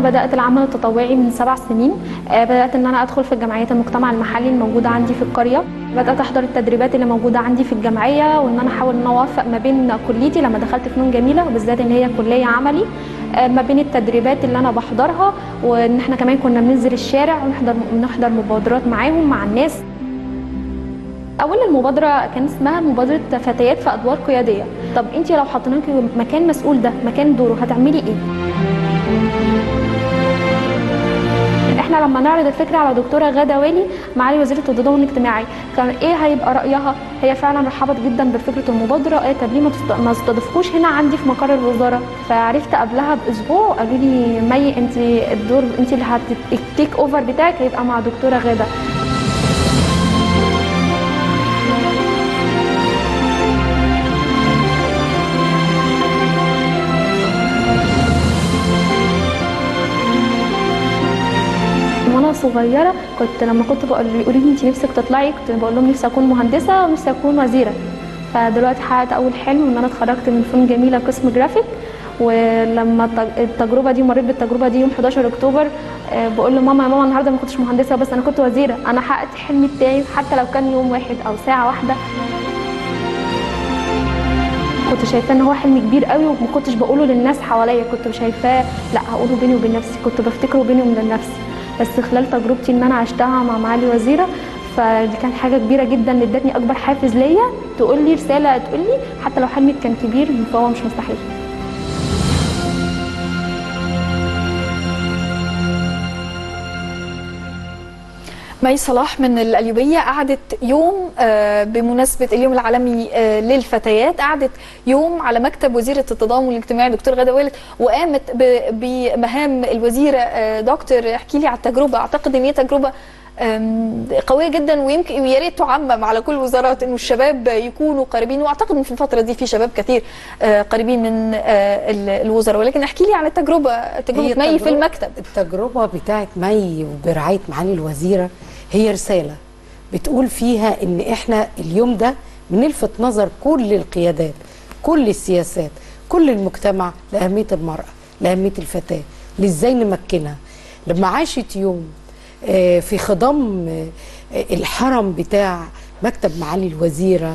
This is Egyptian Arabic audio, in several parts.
بدات العمل التطوعي من سبع سنين آه، بدات ان انا ادخل في الجمعيات المجتمع المحلي الموجوده عندي في القريه بدات احضر التدريبات اللي موجوده عندي في الجمعيه وان انا احاول ان اوفق ما بين كليتي لما دخلت فنون جميله وبالذات ان هي كليه عملي آه، ما بين التدريبات اللي انا بحضرها وان احنا كمان كنا بننزل الشارع ونحضر نحضر مبادرات معاهم مع الناس اول المبادره كان اسمها مبادره فتيات في ادوار قياديه طب انت لو حطيناكي مكان مسؤول ده مكان دوره هتعملي ايه احنا لما نعرض الفكره على دكتوره غاده والي معالي وزيره التضامن الاجتماعي كان ايه هيبقى رايها هي فعلا رحبت جدا بفكره المبادره قالت طب ليه ما تست- ما تستضيفوش هنا عندي في مقر الوزاره فعرفت قبلها باسبوع قالوا لي مي انت الدور انت اللي هت التيك اوفر بتاعك هيبقى مع دكتوره غاده وانا صغيره كنت لما كنت بقول يقولوا لي انت نفسك تطلعي كنت بقول لهم نفسي اكون مهندسه ونفسي اكون وزيره فدلوقتي حققت اول حلم ان انا اتخرجت من فنون جميله قسم جرافيك ولما التج- التجربه دي مريت بالتجربه دي يوم 11 اكتوبر آه، بقول لماما يا ماما النهارده ما كنتش مهندسه بس انا كنت وزيره انا حققت حلمي بتاعي حتى لو كان يوم واحد او ساعه واحده كنت شايفاه ان هو حلم كبير قوي وما كنتش بقوله للناس حواليا كنت شايفاه لا هقوله بيني وبين نفسي كنت بفتكره بيني وبين نفسي بس خلال تجربتي ان انا عشتها مع معالي وزيره فدي كانت حاجه كبيره جدا اللي ادتني اكبر حافز ليا تقول لي رساله تقول لي حتى لو حلمك كان كبير فهو مش مستحيل مي صلاح من القليوبية قعدت يوم آه، بمناسبة اليوم العالمي آه، للفتيات قعدت يوم على مكتب وزيرة التضامن الاجتماعي دكتور غادة والد وقامت ب- بمهام الوزيرة آه، دكتور احكي لي على التجربة اعتقد ان هي تجربة آم، قوية جدا ويمكن ويا ريت تعمم على كل الوزارات انه الشباب يكونوا قريبين واعتقد ان في الفترة دي في شباب كثير آه، قريبين من آه، ال- الوزراء ولكن احكي لي عن التجربة تجربة هي مي في التجربة- المكتب التجربة بتاعت مي وبرعاية معالي الوزيرة هي رسالة بتقول فيها ان احنا اليوم ده بنلفت نظر كل القيادات كل السياسات كل المجتمع لأهمية المرأة لأهمية الفتاة لازاي نمكنها لما عاشت يوم آه، في خضم آه، الحرم بتاع مكتب معالي الوزيرة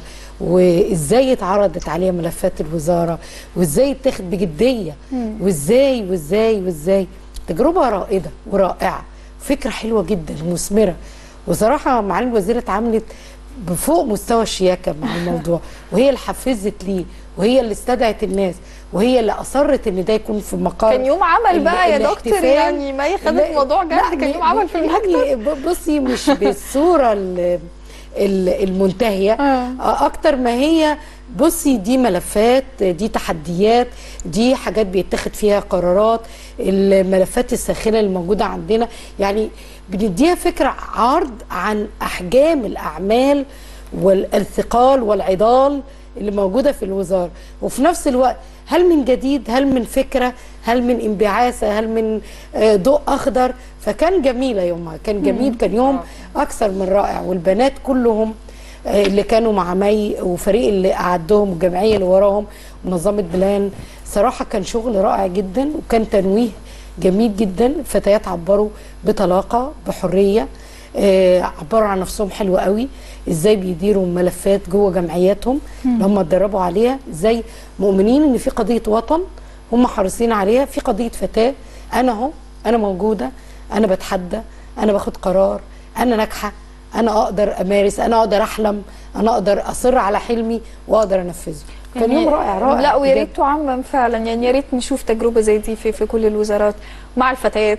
وازاي اتعرضت عليها ملفات الوزارة وازاي اتاخد بجدية وازاي وازاي وازاي تجربة رائدة ورائعة فكرة حلوة جدا ومثمرة وصراحة معالي الوزيرة اتعاملت بفوق مستوى الشياكة مع الموضوع وهي اللي حفزت ليه وهي اللي استدعت الناس وهي اللي اصرت ان ده يكون في مقر كان يوم عمل ال- بقى يا الاحتفال. دكتور يعني ما هي خدت لا- موضوع جد لا، كان يوم م- عمل في المكتب يعني ب- بصي مش بالصوره ال- ال- المنتهيه آه. آه، اكتر ما هي بصي دي ملفات دي تحديات دي حاجات بيتخذ فيها قرارات الملفات الساخنه اللي موجوده عندنا يعني بنديها فكره عرض عن احجام الاعمال والثقال والعضال اللي موجوده في الوزاره وفي نفس الوقت هل من جديد هل من فكره هل من انبعاثه هل من آه، ضوء اخضر فكان جميله يومها كان جميل كان يوم اكثر من رائع والبنات كلهم آه، اللي كانوا مع مي وفريق اللي اعدهم والجمعيه اللي وراهم منظمه بلان صراحه كان شغل رائع جدا وكان تنويه جميل جدا فتيات عبروا بطلاقه بحريه آه، عبروا عن نفسهم حلو قوي ازاي بيديروا ملفات جوه جمعياتهم اللي هم اتدربوا عليها ازاي مؤمنين ان في قضيه وطن هم حريصين عليها في قضيه فتاه انا اهو انا موجوده انا بتحدى انا باخد قرار انا ناجحه انا اقدر امارس انا اقدر احلم انا اقدر اصر على حلمي واقدر انفذه كان يوم رائع رائع لا ويا بجد. ريت تعمم فعلا يعني يا ريت نشوف تجربه زي دي في في كل الوزارات مع الفتيات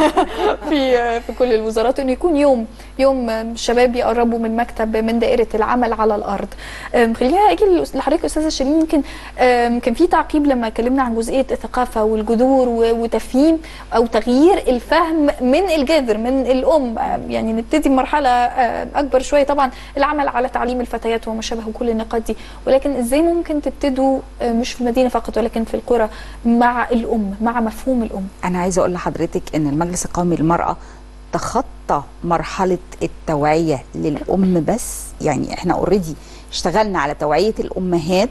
في في كل الوزارات انه يكون يوم يوم الشباب يقربوا من مكتب من دائره العمل على الارض أم، خلينا اجي للأس- لحضرتك استاذه شيرين يمكن أم، كان في تعقيب لما اتكلمنا عن جزئيه الثقافه والجذور و- وتفهيم او تغيير الفهم من الجذر من الام أم، يعني نبتدي بمرحله أم، اكبر شويه طبعا العمل على تعليم الفتيات وما شابه كل النقاط دي ولكن ازاي ممكن تبتدوا أم، مش في المدينه فقط ولكن في القرى مع الام مع مفهوم الام انا عايزه اقول لحضرتك ان المجلس القومي للمراه تخطى مرحله التوعيه للام بس يعني احنا اوريدي اشتغلنا على توعيه الامهات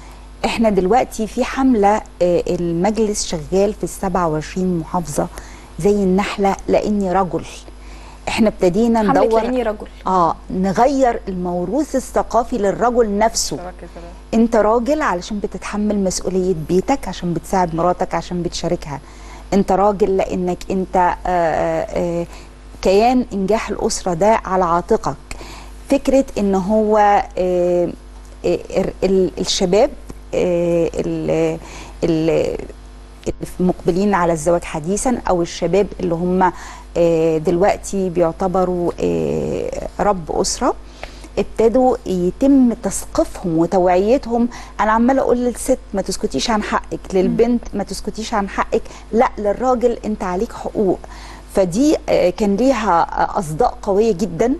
احنا دلوقتي في حمله آه، المجلس شغال في ال 27 محافظه زي النحله لاني رجل احنا ابتدينا حملة ندور لاني رجل اه نغير الموروث الثقافي للرجل نفسه انت راجل علشان بتتحمل مسؤولية بيتك عشان بتساعد مراتك عشان بتشاركها انت راجل لانك انت آه، آه، كيان انجاح الاسرة ده على عاتقك فكرة ان هو آه، آه، ال- الشباب آه، ال- ال- المقبلين على الزواج حديثا او الشباب اللي هم آه، دلوقتي بيعتبروا آه، رب اسره ابتدوا يتم تثقيفهم وتوعيتهم انا عماله اقول للست ما تسكتيش عن حقك للبنت ما تسكتيش عن حقك لا للراجل انت عليك حقوق فدي آه، كان ليها آه، اصداء قويه جدا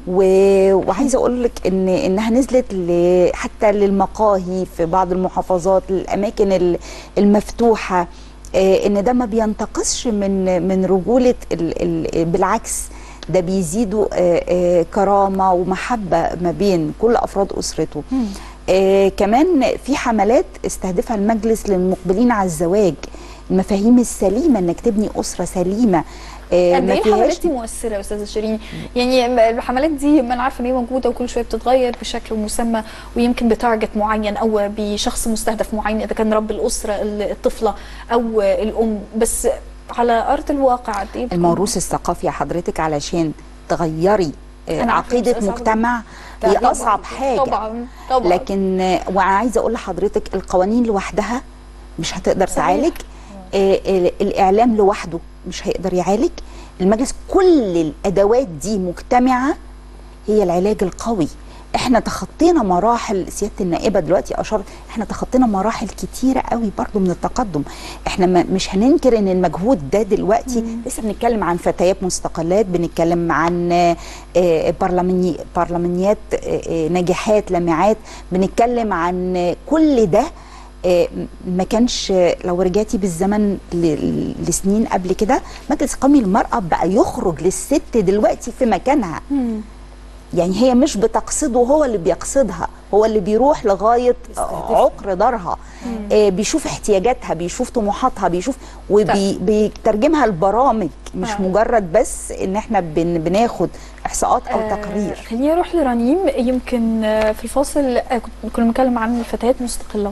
و- وعايزه اقول لك ان انها نزلت ل- حتى للمقاهي في بعض المحافظات الاماكن ال- المفتوحه آه، ان ده ما بينتقصش من من رجوله ال ال بالعكس ده بيزيدوا آه، آه، كرامه ومحبه ما بين كل افراد اسرته آه كمان في حملات استهدفها المجلس للمقبلين على الزواج المفاهيم السليمه انك تبني اسره سليمه آه قد ما ايه فيهاش الحملات دي مؤثره يا استاذه شيرين يعني الحملات دي ما انا عارفه ان هي موجوده وكل شويه بتتغير بشكل ومسمى ويمكن بتارجت معين او بشخص مستهدف معين اذا كان رب الاسره الطفله او الام بس على ارض الواقع قد ايه بتكون- الموروث الثقافي يا حضرتك علشان تغيري آه، أنا عارفة عقيده مش أصعب مجتمع هي طبعاً، اصعب حاجه طبعا طبعا لكن آه، وعايزه اقول لحضرتك القوانين لوحدها مش هتقدر صحيح. تعالج آه، ال- الاعلام لوحده مش هيقدر يعالج المجلس كل الادوات دي مجتمعه هي العلاج القوي احنا تخطينا مراحل سياده النائبه دلوقتي اشار احنا تخطينا مراحل كتيره قوي برضو من التقدم احنا ما مش هننكر ان المجهود ده دلوقتي لسه بنتكلم عن فتيات مستقلات بنتكلم عن آه، آه، برلماني برلمانيات آه، آه، ناجحات لامعات بنتكلم عن آه، كل ده آه، ما كانش لو رجعتي بالزمن ل- لسنين قبل كده مجلس قومي للمرأة بقى يخرج للست دلوقتي في مكانها يعني هي مش بتقصده هو اللي بيقصدها هو اللي بيروح لغاية عقر دارها آه بيشوف احتياجاتها بيشوف طموحاتها بيشوف وبيترجمها لبرامج مش آه. مجرد بس ان احنا بن بناخد احصاءات او آه، تقرير خليني اروح لرنيم يمكن آه، في الفاصل آه، كنت- كنا بنتكلم عن الفتيات مستقلات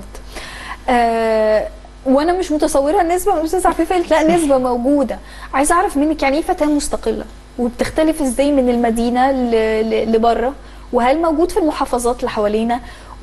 آه، وانا مش متصوره النسبه من الاستاذ عفيفه قالت لا نسبه موجوده عايزه اعرف منك يعني ايه فتاه مستقله وبتختلف ازاي من المدينه ل- ل- لبره وهل موجود في المحافظات اللي حوالينا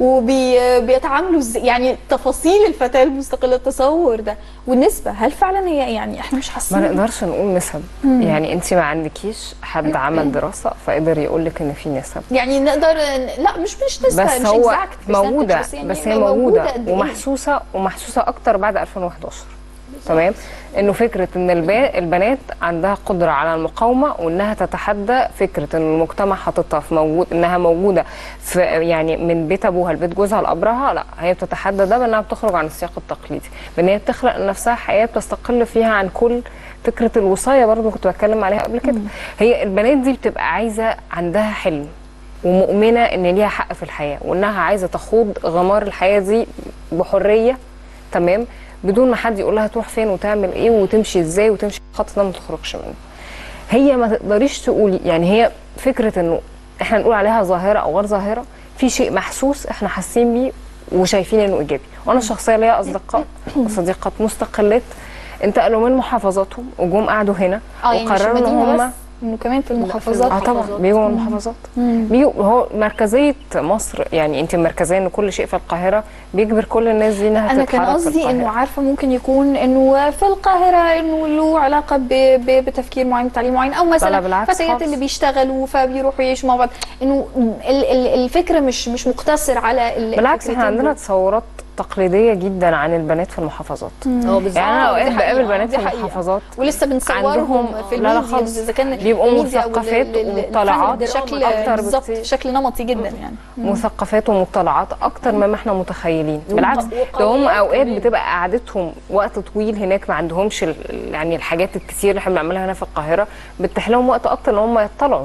وبيتعاملوا ازاي يعني تفاصيل الفتاه المستقله التصور ده والنسبه هل فعلا هي يعني احنا مش ما حاسين نقدرش نقول نسب يعني انت ما عندكيش حد عمل دراسه فقدر يقول لك ان في نسب يعني نقدر لا مش مش نسبه بس مش هو exact percentage، موجوده بس, يعني بس هي موجوده قد إيه؟ ومحسوسه ومحسوسه اكتر بعد 2011 تمام انه فكره ان الب- البنات عندها قدره على المقاومه وانها تتحدى فكره ان المجتمع حاططها في موجود انها موجوده في يعني من بيت ابوها لبيت جوزها لابرها لا هي بتتحدى ده بانها بتخرج عن السياق التقليدي بان هي بتخلق لنفسها حياه بتستقل فيها عن كل فكره الوصايه برضو كنت بتكلم عليها قبل كده هي البنات دي بتبقى عايزه عندها حلم ومؤمنه ان ليها حق في الحياه وانها عايزه تخوض غمار الحياه دي بحريه تمام بدون ما حد يقول لها تروح فين وتعمل ايه وتمشي ازاي وتمشي الخط ده ما تخرجش منه هي ما تقدريش تقولي يعني هي فكره انه احنا نقول عليها ظاهره او غير ظاهره في شيء محسوس احنا حاسين بيه وشايفين انه ايجابي وانا شخصيا ليا اصدقاء وصديقات مستقلات انتقلوا من محافظاتهم وجم قعدوا هنا اه يعني مش وقرروا ان المدينه هم بس انه كمان في المحافظات اه طبعا بيجوا من المحافظات بيجوا هو مركزيه مصر يعني انت مركزيه ان كل شيء في القاهره بيجبر كل الناس دي انها انا تتحرك كان في قصدي القاهرة. انه عارفه ممكن يكون انه في القاهره انه له علاقه ب... ب... بتفكير معين بتعليم معين او لا، مثلا بالعكس فتيات خالص. اللي بيشتغلوا فبيروحوا يعيشوا مع بعض انه ال... ال... الفكره مش مش مقتصر على ال... بالعكس احنا الفكرتين عندنا دول. تصورات تقليديه جدا عن البنات في المحافظات اه بالظبط يعني انا آه، دي اوقات حقيقة، بقابل بنات دي في حقيقة. المحافظات ولسه بنصورهم عندهم في لا لا الميديا خالص اذا كان بيبقوا الميديا أو ال- مثقفات ال- ال- ومطلعات الفن بشكل أكتر بالظبط بكتير. بشكل نمطي جدا يعني مثقفات ومطلعات اكتر مما احنا متخيلين بالعكس ده هم وقويات اوقات كمان. بتبقى قعدتهم وقت طويل هناك ما عندهمش ال- يعني الحاجات الكتير اللي احنا بنعملها هنا في القاهره بتتيح لهم وقت اكتر ان هم يطلعوا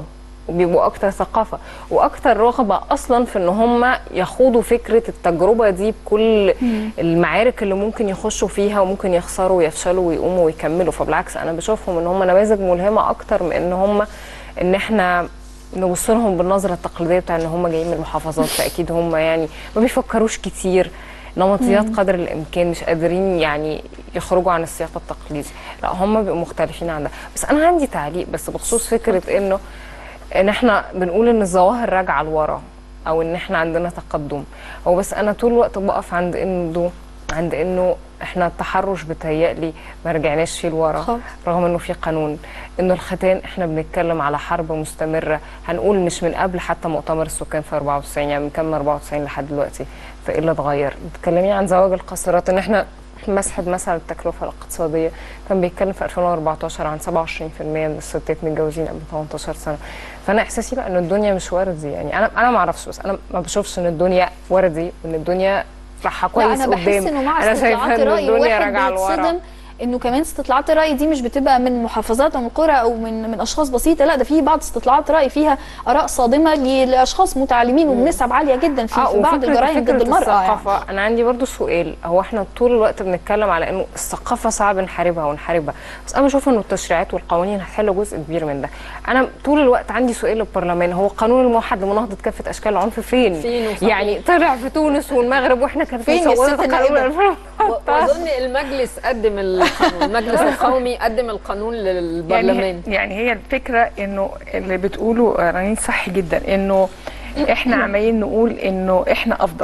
وبيبقوا اكتر ثقافه واكتر رغبه اصلا في ان هم يخوضوا فكره التجربه دي بكل المعارك اللي ممكن يخشوا فيها وممكن يخسروا ويفشلوا ويقوموا ويكملوا فبالعكس انا بشوفهم ان هم نماذج ملهمه اكتر من ان هم ان احنا نبص لهم بالنظره التقليديه بتاع ان هم جايين من المحافظات فاكيد هم يعني ما بيفكروش كتير نمطيات قدر الامكان مش قادرين يعني يخرجوا عن السياق التقليدي لا هم بيبقوا مختلفين عن ده بس انا عندي تعليق بس بخصوص فكره انه ان احنا بنقول ان الظواهر راجعه لورا او ان احنا عندنا تقدم هو بس انا طول الوقت بقف عند انه عند انه احنا التحرش بتهيألي ما رجعناش فيه لورا خالص. رغم انه في قانون انه الختان احنا بنتكلم على حرب مستمره هنقول مش من قبل حتى مؤتمر السكان في 94 يعني من كام 94 لحد دلوقتي فايه اللي اتغير بتتكلمي عن زواج القاصرات ان احنا مسحت مثلا التكلفه الاقتصاديه كان بيتكلم في 2014 عن 27% من الستات متجوزين قبل 18 سنه فانا احساسي بقى ان الدنيا مش وردي يعني انا انا ما اعرفش بس انا ما بشوفش ان الدنيا وردي وان الدنيا رايحه لا كويس انا قدام بحس انه مع انا شايفه استطلاعات ان الراي الدنيا واحد راجعه لورا بيتصدم انه كمان استطلاعات الراي دي مش بتبقى من محافظات او من قرى او من من اشخاص بسيطه لا ده في بعض استطلاعات راي فيها اراء صادمه ل- لاشخاص متعلمين وبنسب عاليه جدا في, في بعض وفكرة- الجرائم ضد فكرة المراه يعني. الثقافة أنا عندي برضو سؤال هو احنا طول الوقت بنتكلم على إنه الثقافة صعب نحاربها ونحاربها بس أنا بشوف إنه التشريعات والقوانين هتحل جزء كبير من ده أنا طول الوقت عندي سؤال للبرلمان هو القانون الموحد لمناهضة كافة أشكال العنف فين؟ فين وصحيح. يعني طلع في تونس والمغرب وإحنا كانت فين يا مصورة ست قانون النائبة؟ 2013. واظن المجلس قدم القانون المجلس القومي قدم القانون للبرلمان يعني يعني هي الفكره انه اللي بتقوله رنين صح جدا انه احنا عمالين نقول انه احنا افضل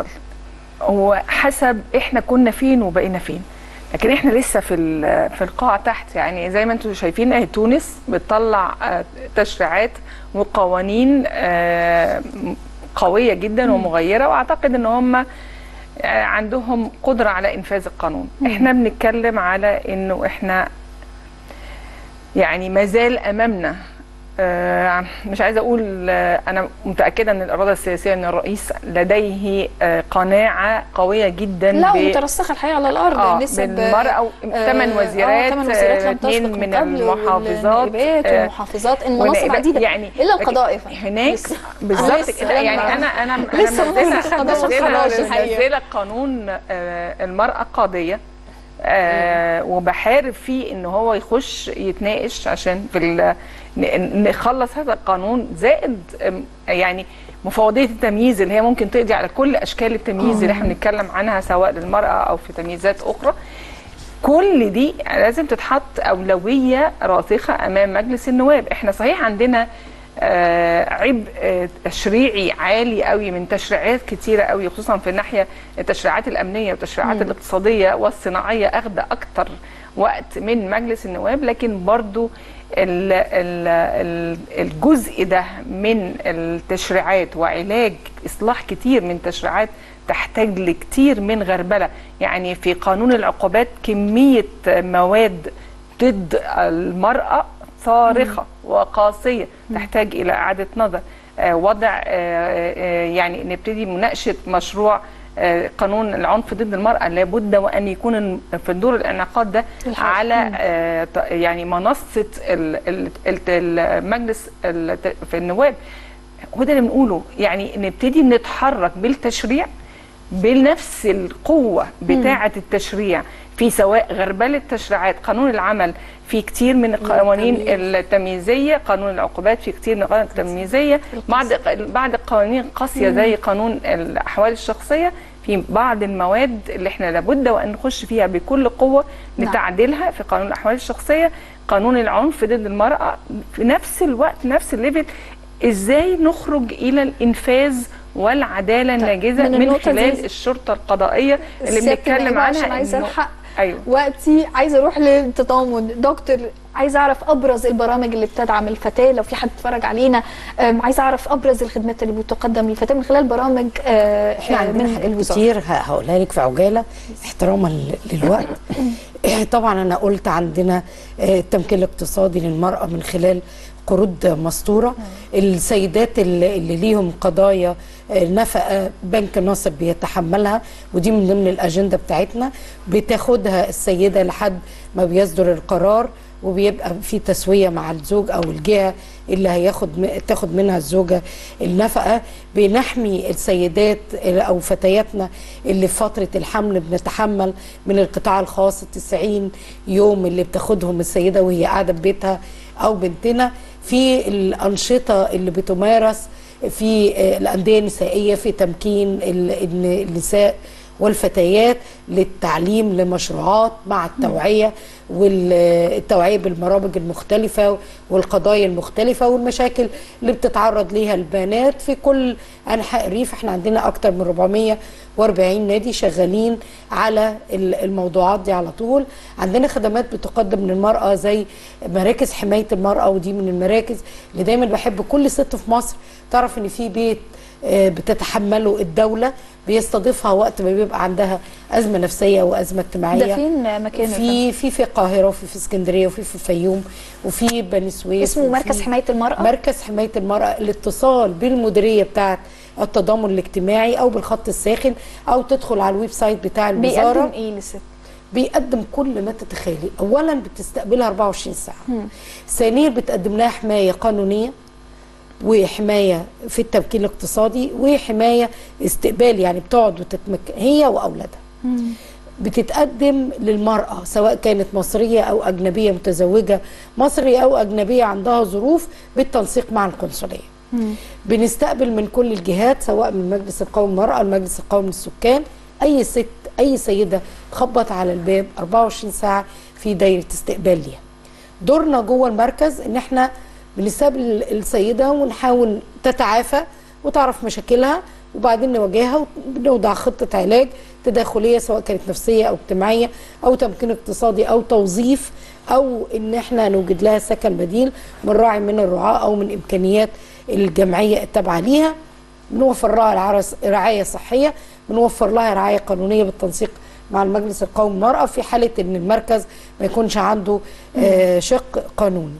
هو حسب احنا كنا فين وبقينا فين لكن احنا لسه في ال- في القاع تحت يعني زي ما انتم شايفين اهي تونس بتطلع آه، تشريعات وقوانين آه، قويه جدا ومغيره واعتقد ان هم آه، عندهم قدره على انفاذ القانون احنا بنتكلم على انه احنا يعني ما زال امامنا آه، مش عايزه اقول آه، انا متاكده ان الاراده السياسيه ان الرئيس لديه آه، قناعه قويه جدا لا ب- ومترسخه الحقيقه على الارض اه نسب بالمرأة ثمان آه، وزيرات ثمان وزيرات آه، لم تسبق اثنين من قبل المحافظات والنائبات آه، والمحافظات المناصب ونائبات. عديده يعني الا لكن القضاء هناك لسه. بالظبط لسه كده يعني لما- انا انا انا لسه منزله مناصب القضاء ما منزله اتخرجش الحقيقة. منزله قانون آه، المراه قاضيه آه وبحارب فيه ان هو يخش يتناقش عشان في ال- ن- نخلص هذا القانون زائد آم، يعني مفوضيه التمييز اللي هي ممكن تقضي على كل اشكال التمييز اللي احنا بنتكلم عنها سواء للمراه او في تمييزات اخرى كل دي لازم تتحط اولويه راسخه امام مجلس النواب احنا صحيح عندنا آه، عبء آه، تشريعي عالي قوي من تشريعات كتيره قوي خصوصا في الناحيه التشريعات الامنيه والتشريعات الاقتصاديه والصناعيه اخذ اكتر وقت من مجلس النواب لكن برضو ال- ال- ال- الجزء ده من التشريعات وعلاج اصلاح كتير من تشريعات تحتاج لكتير من غربله يعني في قانون العقوبات كميه مواد ضد المراه صارخه وقاسيه تحتاج الى اعاده نظر آه، وضع آه، آه، يعني نبتدي مناقشه مشروع آه، قانون العنف ضد المرأة لابد وأن يكون في دور الانعقاد ده على آه، ط- يعني منصة ال- ال- ال- المجلس ال- في النواب وده اللي بنقوله يعني نبتدي نتحرك بالتشريع بنفس القوة بتاعة التشريع في سواء غربلة تشريعات قانون العمل في كتير من القوانين التمييزية قانون العقوبات في كتير من القوانين التمييزية بعض بعض القوانين القاسية زي قانون الأحوال الشخصية في بعض المواد اللي احنا لابد وان نخش فيها بكل قوه نعم. لتعديلها في قانون الاحوال الشخصيه قانون العنف ضد المراه في نفس الوقت نفس الليفل ازاي نخرج الى الانفاذ والعداله الناجزه من من, النقطة خلال دي- الشرطه القضائيه اللي سيادة بنتكلم النائبة عشان عنها عايزه إنه- الحق ايوه وقتي عايزه اروح للتضامن دكتور عايزه اعرف ابرز البرامج اللي بتدعم الفتاه لو في حد اتفرج علينا أم، عايزه اعرف ابرز الخدمات اللي بتقدم للفتاه من خلال برامج آه، احنا آه، عندنا من حاجات الوزارة. كتير ه- هقولها لك في عجاله احتراما ل- للوقت إيه، طبعا انا قلت عندنا آه، التمكين الاقتصادي للمراه من خلال قروض مستوره السيدات اللي, اللي ليهم قضايا آه، نفقه بنك الناصر بيتحملها ودي من ضمن الاجنده بتاعتنا بتاخدها السيده لحد ما بيصدر القرار وبيبقى في تسويه مع الزوج او الجهه اللي هياخد م- تاخد منها الزوجه النفقه بنحمي السيدات او فتياتنا اللي في فتره الحمل بنتحمل من القطاع الخاص ال 90 يوم اللي بتاخدهم السيده وهي قاعده في بيتها او بنتنا في الانشطه اللي بتمارس في آه، الانديه النسائيه في تمكين ال- الن- النساء والفتيات للتعليم لمشروعات مع التوعيه والتوعيه بالبرامج المختلفه والقضايا المختلفه والمشاكل اللي بتتعرض ليها البنات في كل انحاء الريف احنا عندنا اكتر من 440 نادي شغالين على ال- الموضوعات دي على طول عندنا خدمات بتقدم للمراه زي مراكز حمايه المراه ودي من المراكز اللي دايما بحب كل ست في مصر تعرف ان في بيت آه، بتتحمله الدوله بيستضيفها وقت ما بيبقى عندها ازمه نفسيه وازمه اجتماعيه ده فين مكانه في في في القاهره وفي في اسكندريه وفي في الفيوم وفي بني سويف اسمه وفي مركز حماية المرأة؟ مركز حمايه المراه الاتصال بالمديريه بتاعه التضامن الاجتماعي او بالخط الساخن او تدخل على الويب سايت بتاع الوزاره بيقدم ايه للست بيقدم كل ما تتخيلي اولا بتستقبلها 24 ساعه ثانيا بتقدم لها حمايه قانونيه وحمايه في التمكين الاقتصادي وحمايه استقبال يعني بتقعد وتتمكن هي واولادها بتتقدم للمرأة سواء كانت مصرية أو أجنبية متزوجة مصري أو أجنبية عندها ظروف بالتنسيق مع القنصلية بنستقبل من كل الجهات سواء من المجلس القومي للمرأة المجلس القومي للسكان أي ست أي سيدة تخبط على الباب 24 ساعة في دايرة استقبال ليها دورنا جوه المركز ان احنا بنستقبل السيده ونحاول تتعافى وتعرف مشاكلها وبعدين نواجهها وبنوضع خطه علاج تداخليه سواء كانت نفسيه او اجتماعيه او تمكين اقتصادي او توظيف او ان احنا نوجد لها سكن بديل من راعي من الرعاة او من امكانيات الجمعيه التابعه ليها بنوفر لها العرس رعايه صحيه بنوفر لها رعايه قانونيه بالتنسيق مع المجلس القومي للمراه في حاله ان المركز ما يكونش عنده آه شق قانوني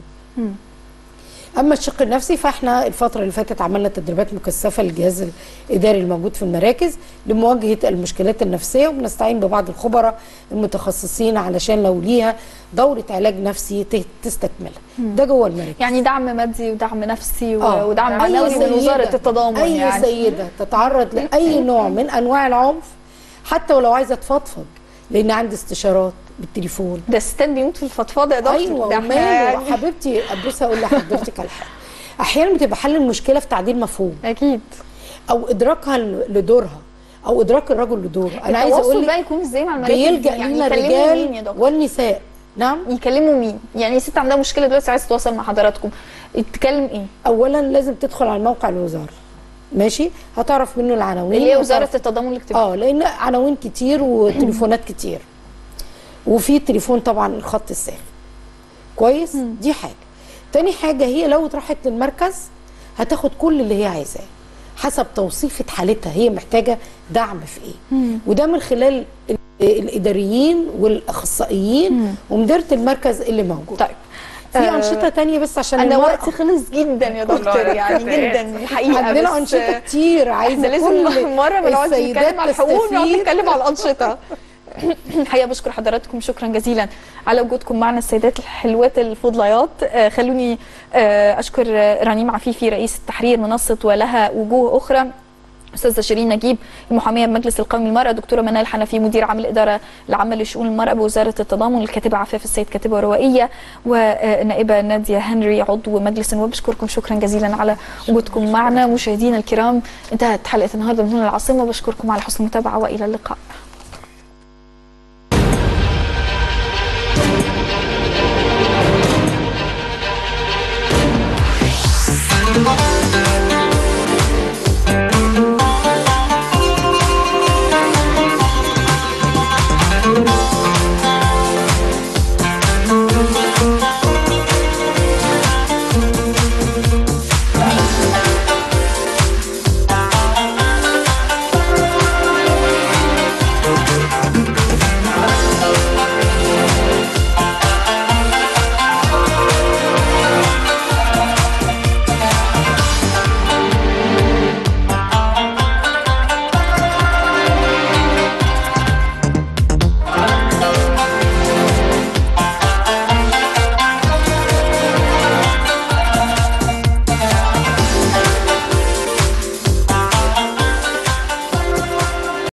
اما الشق النفسي فاحنا الفتره اللي فاتت عملنا تدريبات مكثفه للجهاز الاداري الموجود في المراكز لمواجهه المشكلات النفسيه وبنستعين ببعض الخبراء المتخصصين علشان لو ليها دوره علاج نفسي ت- تستكملها ده جوه المراكز يعني دعم مادي ودعم نفسي و- آه. ودعم أي معنوي من سيدة- وزاره التضامن اي يعني سيده تتعرض لاي نوع من انواع العنف حتى ولو عايزه تفضفض لان عندي استشارات بالتليفون ده الستات بيموت في الفضفاضه يا دكتور ايوه ده احنا وماله يعني حبيبتي ابص اقول لحضرتك على حاجه احيانا بتبقى حل المشكله في تعديل مفهوم اكيد او ادراكها ل- لدورها او ادراك الرجل لدوره انا عايزه التواصل اقول بقى لك يكون ازاي مع المراكز بيلجا يعني لينا يكلموا مين يا الرجال دكتور والنساء نعم يكلموا مين يعني ست عندها مشكله دلوقتي عايزه تتواصل مع حضراتكم تتكلم ايه اولا لازم تدخل على موقع الوزاره ماشي هتعرف منه العناوين اللي هي وزاره وهتعرف- التضامن الاجتماعي اه لان عناوين كتير وتليفونات كتير وفي تليفون طبعا الخط الساخن كويس دي حاجه تاني حاجه هي لو راحت للمركز هتاخد كل اللي هي عايزاه حسب توصيفه حالتها هي محتاجه دعم في ايه وده من خلال ال- الاداريين والاخصائيين ومديره المركز اللي موجود طيب في آه، انشطه تانية بس عشان انا المرأة. وقتي خلص جدا يا دكتور يعني كفاية. جدا الحقيقه عندنا بس انشطه كتير احنا عايزه لازم كل مره ما نقعد السيدات نتكلم على الحقوق ونقعد تستفيد. نتكلم على الانشطه الحقيقه بشكر حضراتكم شكرا جزيلا على وجودكم معنا السيدات الحلوات الفضليات آه، خلوني آه، اشكر آه، رنيم عفيفي رئيس التحرير منصه ولها وجوه اخرى استاذه شيرين نجيب المحاميه بمجلس القومي للمراه دكتوره منال حنفي مدير عام الاداره العامه لشؤون المراه بوزاره التضامن الكاتبه عفاف السيد كاتبه روائيه والنائبه ناديه هنري عضو مجلس النواب بشكركم شكرا جزيلا على وجودكم معنا مشاهدينا الكرام انتهت حلقه النهارده من هنا العاصمه بشكركم على حسن المتابعه والى اللقاء